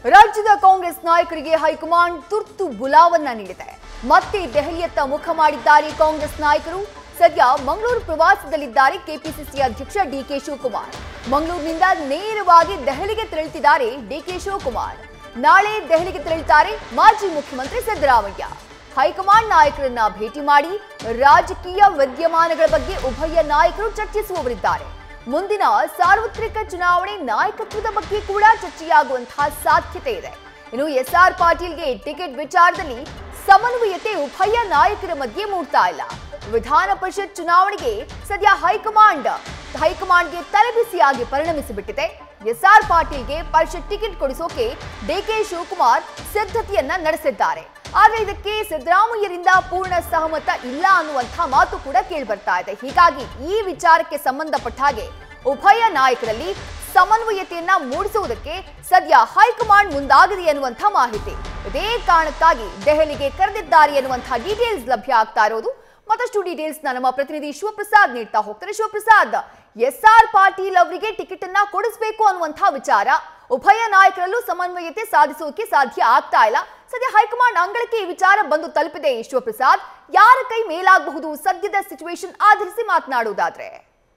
ರಾಜ್ಯದ ಕಾಂಗ್ರೆಸ್ ನಾಯಕರಿಗೆ ಹೈಕಮಾಂಡ್ ತುರ್ತು ಬುಲಾವನ್ನ ನೀಡಿದೆ ಮತ್ತೆ ದೆಹಲಿಯತ್ತ ಮುಖ ಮಾಡಿದ್ದಾರೆ ಕಾಂಗ್ರೆಸ್ ನಾಯಕರು ಸದ್ಯ ಮಂಗಳೂರು ಪ್ರವಾಸದಲ್ಲಿದ್ದಾರೆ ಕೆಪಿಸಿಸಿ ಅಧ್ಯಕ್ಷ ಡಿಕೆ ಶಿವಕುಮಾರ್ ಮಂಗಳೂರಿನಿಂದ ನೇರವಾಗಿ ದೆಹಲಿಗೆ ತೆರಳುತ್ತಿದ್ದಾರೆ ಡಿಕೆ ಶಿವಕುಮಾರ್ ನಾಳೆ ದೆಹಲಿಗೆ ತೆರಳುತ್ತಾರೆ ಮಾಜಿ ಮುಖ್ಯಮಂತ್ರಿ ಸಿದ್ದರಾಮಯ್ಯ ಹೈಕಮಾಂಡ್ ನಾಯಕರನ್ನ ಭೇಟಿ ಮಾಡಿ ರಾಜಕೀಯ ವಿದ್ಯಮಾನಗಳ ಬಗ್ಗೆ ಉಭಯ ನಾಯಕರು ಚರ್ಚಿಸುವವರಿದ್ದಾರೆ ಮುಂದಿನ ಸಾರ್ವತ್ರಿಕ ಚುನಾವಣೆ ನಾಯಕತ್ವದ ಬಗ್ಗೆ ಕೂಡ ಚರ್ಚೆಯಾಗುವಂತಹ ಸಾಧ್ಯತೆ ಇದೆ ಇನ್ನು ಎಸ್ ಆರ್ ಪಾಟೀಲ್ಗೆ ಟಿಕೆಟ್ ವಿಚಾರದಲ್ಲಿ ಸಮನ್ವಯತೆ ಉಭಯ ನಾಯಕರ ಮಧ್ಯೆ ಮೂಡ್ತಾ ಇಲ್ಲ ವಿಧಾನ ಪರಿಷತ್ ಚುನಾವಣೆಗೆ ಸದ್ಯ ಹೈಕಮಾಂಡ್ ಹೈಕಮಾಂಡ್ಗೆ ತಲೆಬಿಸಿಯಾಗಿ ಪರಿಣಮಿಸಿಬಿಟ್ಟಿದೆ ಎಸ್ ಆರ್ ಪಾಟೀಲ್ಗೆ ಪರಿಷತ್ ಟಿಕೆಟ್ ಕೊಡಿಸೋಕೆ ಡಿಕೆ ಶಿವಕುಮಾರ್ ಸಿದ್ಧತೆಯನ್ನ ನಡೆಸಿದ್ದಾರೆ ಆದ್ರೆ ಇದಕ್ಕೆ ಸಿದ್ದರಾಮಯ್ಯರಿಂದ ಪೂರ್ಣ ಸಹಮತ ಇಲ್ಲ ಅನ್ನುವಂಥ ಮಾತು ಕೂಡ ಕೇಳಿಬರ್ತಾ ಇದೆ ಹೀಗಾಗಿ ಈ ವಿಚಾರಕ್ಕೆ ಸಂಬಂಧಪಟ್ಟ ಹಾಗೆ ಉಭಯ ನಾಯಕರಲ್ಲಿ ಸಮನ್ವಯತೆಯನ್ನ ಮೂಡಿಸುವುದಕ್ಕೆ ಸದ್ಯ ಹೈಕಮಾಂಡ್ ಮುಂದಾಗಿದೆ ಎನ್ನುವಂಥ ಮಾಹಿತಿ ಇದೇ ಕಾರಣಕ್ಕಾಗಿ ದೆಹಲಿಗೆ ಕರೆದಿದ್ದಾರೆ ಎನ್ನುವಂಥ ಡೀಟೇಲ್ಸ್ ಲಭ್ಯ ಆಗ್ತಾ ಇರೋದು ಮತ್ತಷ್ಟು ಡೀಟೇಲ್ಸ್ ನಮ್ಮ ಪ್ರತಿನಿಧಿ ಶಿವಪ್ರಸಾದ್ ನೀಡ್ತಾ ಹೋಗ್ತಾರೆ ಶಿವಪ್ರಸಾದ್ ಎಸ್ ಆರ್ ಪಾಟೀಲ್ ಅವರಿಗೆ ಟಿಕೆಟ್ ಅನ್ನ ಕೊಡಿಸಬೇಕು ಅನ್ನುವಂಥ ವಿಚಾರ ಉಭಯ ನಾಯಕರಲ್ಲೂ ಸಮನ್ವಯತೆ ಸಾಧಿಸೋಕೆ ಸಾಧ್ಯ ಆಗ್ತಾ ಇಲ್ಲ ಸದ್ಯ ಹೈಕಮಾಂಡ್ ಅಂಗಳಕ್ಕೆ ಈ ವಿಚಾರ ಬಂದು ತಲುಪಿದೆ ಶಿವಪ್ರಸಾದ್ ಯಾರ ಕೈ ಮೇಲಾಗಬಹುದು ಸದ್ಯದ ಸಿಚುವೇಶನ್ ಆಧರಿಸಿ ಮಾತನಾಡುವುದಾದ್ರೆ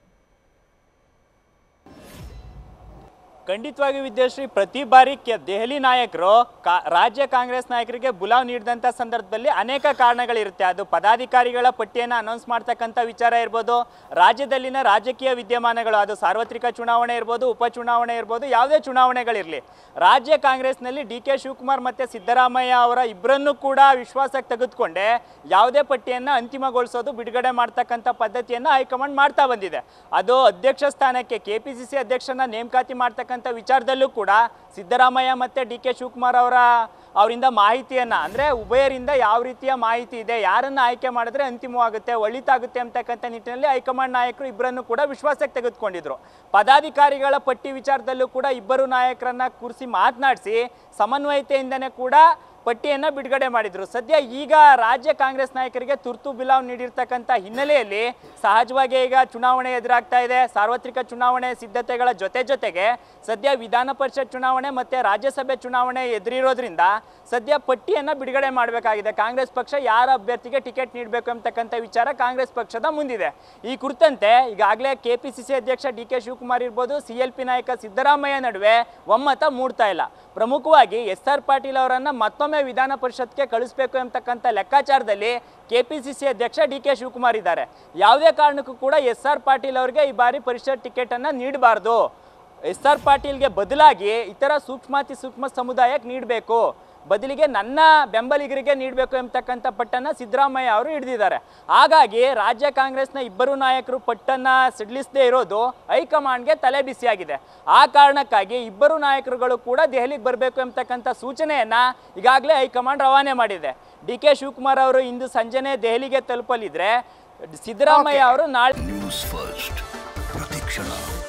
ಖಂಡಿತವಾಗಿ ವಿದ್ಯಾಶ್ರೀ ಪ್ರತಿ ಬಾರಿ ಕೆ ದೆಹಲಿ ನಾಯಕರು ಕಾ ರಾಜ್ಯ ಕಾಂಗ್ರೆಸ್ ನಾಯಕರಿಗೆ ಬುಲಾವ್ ನೀಡಿದಂಥ ಸಂದರ್ಭದಲ್ಲಿ ಅನೇಕ ಕಾರಣಗಳಿರುತ್ತೆ ಅದು ಪದಾಧಿಕಾರಿಗಳ ಪಟ್ಟಿಯನ್ನು ಅನೌನ್ಸ್ ಮಾಡ್ತಕ್ಕಂಥ ವಿಚಾರ ಇರ್ಬೋದು ರಾಜ್ಯದಲ್ಲಿನ ರಾಜಕೀಯ ವಿದ್ಯಮಾನಗಳು ಅದು ಸಾರ್ವತ್ರಿಕ ಚುನಾವಣೆ ಇರ್ಬೋದು ಉಪಚುನಾವಣೆ ಇರ್ಬೋದು ಯಾವುದೇ ಚುನಾವಣೆಗಳಿರಲಿ ರಾಜ್ಯ ಕಾಂಗ್ರೆಸ್ನಲ್ಲಿ ಡಿ ಕೆ ಶಿವಕುಮಾರ್ ಮತ್ತು ಸಿದ್ದರಾಮಯ್ಯ ಅವರ ಇಬ್ಬರನ್ನೂ ಕೂಡ ವಿಶ್ವಾಸಕ್ಕೆ ತೆಗೆದುಕೊಂಡೆ ಯಾವುದೇ ಪಟ್ಟಿಯನ್ನು ಅಂತಿಮಗೊಳಿಸೋದು ಬಿಡುಗಡೆ ಮಾಡ್ತಕ್ಕಂಥ ಪದ್ಧತಿಯನ್ನು ಹೈಕಮಾಂಡ್ ಮಾಡ್ತಾ ಬಂದಿದೆ ಅದು ಅಧ್ಯಕ್ಷ ಸ್ಥಾನಕ್ಕೆ ಕೆ ಪಿ ಸಿ ಸಿ ಅಧ್ಯಕ್ಷನ ನೇಮಕಾತಿ ಮಾಡ್ತಕ್ಕಂಥ ವಿಚಾರದಲ್ಲೂ ಕೂಡ ಸಿದ್ದರಾಮಯ್ಯ ಮತ್ತು ಡಿ ಕೆ ಶಿವಕುಮಾರ್ ಅವರ ಅವರಿಂದ ಮಾಹಿತಿಯನ್ನು ಅಂದರೆ ಉಭಯರಿಂದ ಯಾವ ರೀತಿಯ ಮಾಹಿತಿ ಇದೆ ಯಾರನ್ನು ಆಯ್ಕೆ ಮಾಡಿದ್ರೆ ಅಂತಿಮವಾಗುತ್ತೆ ಒಳಿತಾಗುತ್ತೆ ಅಂತಕ್ಕಂಥ ನಿಟ್ಟಿನಲ್ಲಿ ಹೈಕಮಾಂಡ್ ನಾಯಕರು ಇಬ್ಬರನ್ನು ಕೂಡ ವಿಶ್ವಾಸಕ್ಕೆ ತೆಗೆದುಕೊಂಡಿದ್ರು ಪದಾಧಿಕಾರಿಗಳ ಪಟ್ಟಿ ವಿಚಾರದಲ್ಲೂ ಕೂಡ ಇಬ್ಬರು ನಾಯಕರನ್ನ ಕೂರಿಸಿ ಮಾತನಾಡಿಸಿ ಸಮನ್ವಯತೆಯಿಂದನೇ ಕೂಡ ಪಟ್ಟಿಯನ್ನು ಬಿಡುಗಡೆ ಮಾಡಿದ್ರು ಸದ್ಯ ಈಗ ರಾಜ್ಯ ಕಾಂಗ್ರೆಸ್ ನಾಯಕರಿಗೆ ತುರ್ತು ಬಿಲಾವ್ ನೀಡಿರ್ತಕ್ಕಂಥ ಹಿನ್ನೆಲೆಯಲ್ಲಿ ಸಹಜವಾಗಿ ಈಗ ಚುನಾವಣೆ ಎದುರಾಗ್ತಾ ಇದೆ ಸಾರ್ವತ್ರಿಕ ಚುನಾವಣೆ ಸಿದ್ಧತೆಗಳ ಜೊತೆ ಜೊತೆಗೆ ಸದ್ಯ ವಿಧಾನ ಪರಿಷತ್ ಚುನಾವಣೆ ಮತ್ತು ರಾಜ್ಯಸಭೆ ಚುನಾವಣೆ ಎದುರಿರೋದ್ರಿಂದ ಸದ್ಯ ಪಟ್ಟಿಯನ್ನು ಬಿಡುಗಡೆ ಮಾಡಬೇಕಾಗಿದೆ ಕಾಂಗ್ರೆಸ್ ಪಕ್ಷ ಯಾರ ಅಭ್ಯರ್ಥಿಗೆ ಟಿಕೆಟ್ ನೀಡಬೇಕು ಅಂತಕ್ಕಂಥ ವಿಚಾರ ಕಾಂಗ್ರೆಸ್ ಪಕ್ಷದ ಮುಂದಿದೆ ಈ ಕುರಿತಂತೆ ಈಗಾಗಲೇ ಕೆ ಪಿ ಸಿ ಸಿ ಅಧ್ಯಕ್ಷ ಡಿ ಕೆ ಶಿವಕುಮಾರ್ ಇರ್ಬೋದು ಸಿ ಎಲ್ ಪಿ ನಾಯಕ ಸಿದ್ದರಾಮಯ್ಯ ನಡುವೆ ಒಮ್ಮತ ಮೂಡ್ತಾ ಇಲ್ಲ ಪ್ರಮುಖವಾಗಿ ಎಸ್ ಆರ್ ಪಾಟೀಲ್ ಅವರನ್ನ ಮತ್ತೊಮ್ಮೆ ವಿಧಾನ ಪರಿಷತ್ಗೆ ಕಳಿಸ್ಬೇಕು ಎಂಬತಕ್ಕಂಥ ಲೆಕ್ಕಾಚಾರದಲ್ಲಿ ಕೆ ಪಿ ಸಿ ಸಿ ಅಧ್ಯಕ್ಷ ಡಿ ಕೆ ಶಿವಕುಮಾರ್ ಇದ್ದಾರೆ ಯಾವುದೇ ಕಾರಣಕ್ಕೂ ಕೂಡ ಎಸ್ ಆರ್ ಪಾಟೀಲ್ ಅವರಿಗೆ ಈ ಬಾರಿ ಪರಿಷತ್ ಟಿಕೆಟನ್ನು ನೀಡಬಾರ್ದು ಎಸ್ ಆರ್ ಪಾಟೀಲ್ಗೆ ಬದಲಾಗಿ ಇತರ ಸೂಕ್ಷ್ಮಾತಿ ಸೂಕ್ಷ್ಮ ಸಮುದಾಯಕ್ಕೆ ನೀಡಬೇಕು ಬದಲಿಗೆ ನನ್ನ ಬೆಂಬಲಿಗರಿಗೆ ನೀಡಬೇಕು ಎಂಬತಕ್ಕಂಥ ಪಟ್ಟನ್ನು ಸಿದ್ದರಾಮಯ್ಯ ಅವರು ಹಿಡಿದಿದ್ದಾರೆ ಹಾಗಾಗಿ ರಾಜ್ಯ ಕಾಂಗ್ರೆಸ್ನ ಇಬ್ಬರು ನಾಯಕರು ಪಟ್ಟನ್ನು ಸಿಡ್ಲಿಸದೇ ಇರೋದು ಹೈಕಮಾಂಡ್ಗೆ ತಲೆ ಬಿಸಿಯಾಗಿದೆ ಆ ಕಾರಣಕ್ಕಾಗಿ ಇಬ್ಬರು ನಾಯಕರುಗಳು ಕೂಡ ದೆಹಲಿಗೆ ಬರಬೇಕು ಎಂಬತಕ್ಕಂಥ ಸೂಚನೆಯನ್ನು ಈಗಾಗಲೇ ಹೈಕಮಾಂಡ್ ರವಾನೆ ಮಾಡಿದೆ ಡಿ ಕೆ ಶಿವಕುಮಾರ್ ಅವರು ಇಂದು ಸಂಜೆನೇ ದೆಹಲಿಗೆ ತಲುಪಲಿದ್ರೆ ಸಿದ್ದರಾಮಯ್ಯ ಅವರು ನಾಳೆ ನ್ಯೂಸ್ ಫಸ್ಟ್ ಪ್ರತಿಕ್ಷಣ